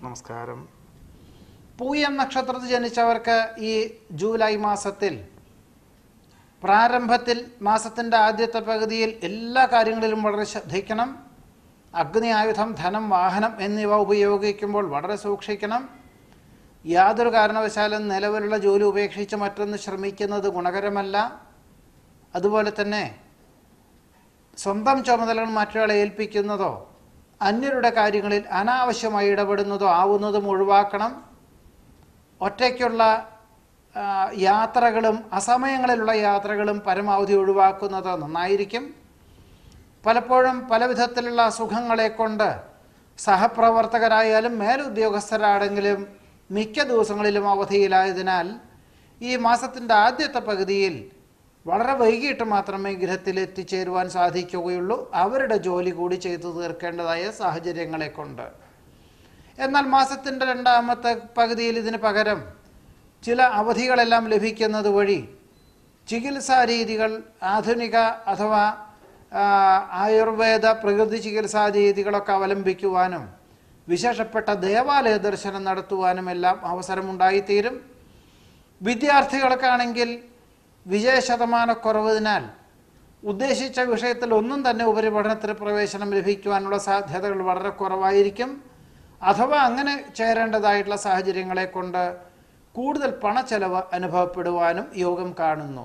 നമസ്കാരം പൂയം നക്ഷത്രത്തിൽ ജനിച്ചവർക്ക് ഈ ജൂലൈ മാസത്തിൽ പ്രാരംഭത്തിൽ മാസത്തിൻ്റെ ആദ്യത്തെ പകുതിയിൽ എല്ലാ കാര്യങ്ങളിലും വളരെ ശ്രദ്ധിക്കണം അഗ്നി ആയുധം ധനം വാഹനം എന്നിവ ഉപയോഗിക്കുമ്പോൾ വളരെ സൂക്ഷിക്കണം യാതൊരു കാരണവശാലും നിലവിലുള്ള ജോലി ഉപേക്ഷിച്ച് മറ്റൊന്ന് ശ്രമിക്കുന്നത് ഗുണകരമല്ല അതുപോലെ തന്നെ സ്വന്തം ചുമതലകൾ മറ്റൊരാളെ ഏൽപ്പിക്കുന്നതോ അന്യരുടെ കാര്യങ്ങളിൽ അനാവശ്യമായി ഇടപെടുന്നതോ ആവുന്നതും ഒഴിവാക്കണം ഒറ്റയ്ക്കുള്ള ആ, യാത്രകളും അസമയങ്ങളിലുള്ള യാത്രകളും പരമാവധി ഒഴിവാക്കുന്നത് നന്നായിരിക്കും പലപ്പോഴും പല വിധത്തിലുള്ള അസുഖങ്ങളെ കൊണ്ട് സഹപ്രവർത്തകരായാലും മേലുദ്യോഗസ്ഥരാണെങ്കിലും മിക്ക ദിവസങ്ങളിലും അവധിയിലായതിനാൽ ഈ മാസത്തിൻ്റെ ആദ്യത്തെ പകുതിയിൽ വളരെ വൈകിട്ട് മാത്രമേ ഗൃഹത്തിൽ എത്തിച്ചേരുവാൻ സാധിക്കുകയുള്ളൂ അവരുടെ ജോലി കൂടി ചെയ്തു തീർക്കേണ്ടതായ സാഹചര്യങ്ങളെ കൊണ്ട് എന്നാൽ മാസത്തിൻ്റെ രണ്ടാമത്തെ പകുതിയിൽ ഇതിന് പകരം ചില അവധികളെല്ലാം ലഭിക്കുന്നത് വഴി ചികിത്സാ രീതികൾ ആധുനിക അഥവാ ആ, ആയുർവേദ പ്രകൃതി ചികിത്സാ രീതികളൊക്കെ അവലംബിക്കുവാനും വിശേഷപ്പെട്ട ദേവാലയ ദർശനം നടത്തുവാനും എല്ലാം അവസരമുണ്ടായിത്തീരും വിദ്യാർത്ഥികൾക്കാണെങ്കിൽ വിജയശതമാനക്കുറവതിനാൽ ഉദ്ദേശിച്ച വിഷയത്തിൽ ഒന്നും തന്നെ ഉപരിപഠനത്തിന് പ്രവേശനം ലഭിക്കുവാനുള്ള സാധ്യതകൾ വളരെ കുറവായിരിക്കും അഥവാ അങ്ങനെ ചേരേണ്ടതായിട്ടുള്ള സാഹചര്യങ്ങളെ കൊണ്ട് കൂടുതൽ പണച്ചെലവ് അനുഭവപ്പെടുവാനും യോഗം കാണുന്നു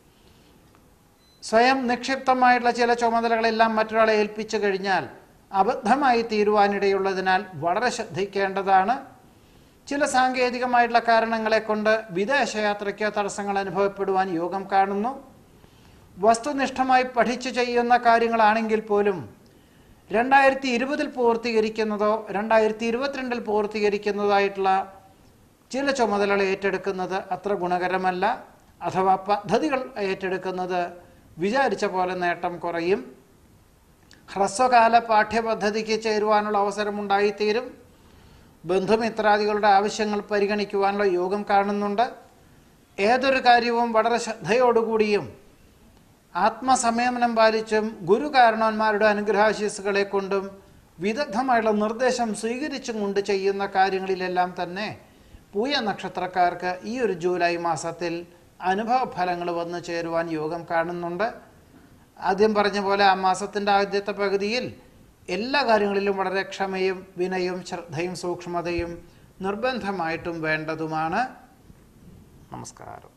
സ്വയം നിക്ഷിപ്തമായിട്ടുള്ള ചില ചുമതലകളെല്ലാം മറ്റൊരാളെ ഏൽപ്പിച്ചു കഴിഞ്ഞാൽ അബദ്ധമായി തീരുവാനിടയുള്ളതിനാൽ വളരെ ശ്രദ്ധിക്കേണ്ടതാണ് ചില സാങ്കേതികമായിട്ടുള്ള കാരണങ്ങളെ കൊണ്ട് വിദേശയാത്രയ്ക്ക് തടസ്സങ്ങൾ അനുഭവപ്പെടുവാൻ യോഗം കാണുന്നു വസ്തുനിഷ്ഠമായി പഠിച്ചു ചെയ്യുന്ന കാര്യങ്ങളാണെങ്കിൽ പോലും രണ്ടായിരത്തി ഇരുപതിൽ പൂർത്തീകരിക്കുന്നതോ രണ്ടായിരത്തി ഇരുപത്തിരണ്ടിൽ പൂർത്തീകരിക്കുന്നതായിട്ടുള്ള ചില ചുമതലകൾ ഏറ്റെടുക്കുന്നത് അത്ര ഗുണകരമല്ല അഥവാ പദ്ധതികൾ ഏറ്റെടുക്കുന്നത് വിചാരിച്ച പോലെ നേട്ടം കുറയും ഹ്രസ്വകാല പാഠ്യപദ്ധതിക്ക് ചേരുവാനുള്ള അവസരമുണ്ടായിത്തീരും ബന്ധുമിത്രാദികളുടെ ആവശ്യങ്ങൾ പരിഗണിക്കുവാനുള്ള യോഗം കാണുന്നുണ്ട് ഏതൊരു കാര്യവും വളരെ ശ്രദ്ധയോടുകൂടിയും ആത്മസംയമനം പാലിച്ചും ഗുരു കാരണവന്മാരുടെ അനുഗ്രഹാശീസ്സുകളെ കൊണ്ടും വിദഗ്ധമായുള്ള നിർദ്ദേശം സ്വീകരിച്ചും കൊണ്ട് ചെയ്യുന്ന കാര്യങ്ങളിലെല്ലാം തന്നെ പൂയ നക്ഷത്രക്കാർക്ക് ഈ ഒരു ജൂലൈ മാസത്തിൽ അനുഭവ ഫലങ്ങൾ വന്നു ചേരുവാൻ യോഗം കാണുന്നുണ്ട് ആദ്യം പറഞ്ഞ പോലെ ആ മാസത്തിൻ്റെ ആദ്യത്തെ പകുതിയിൽ എല്ലാ കാര്യങ്ങളിലും വളരെ ക്ഷമയും വിനയവും ശ്രദ്ധയും സൂക്ഷ്മതയും നിർബന്ധമായിട്ടും വേണ്ടതുമാണ് നമസ്കാരം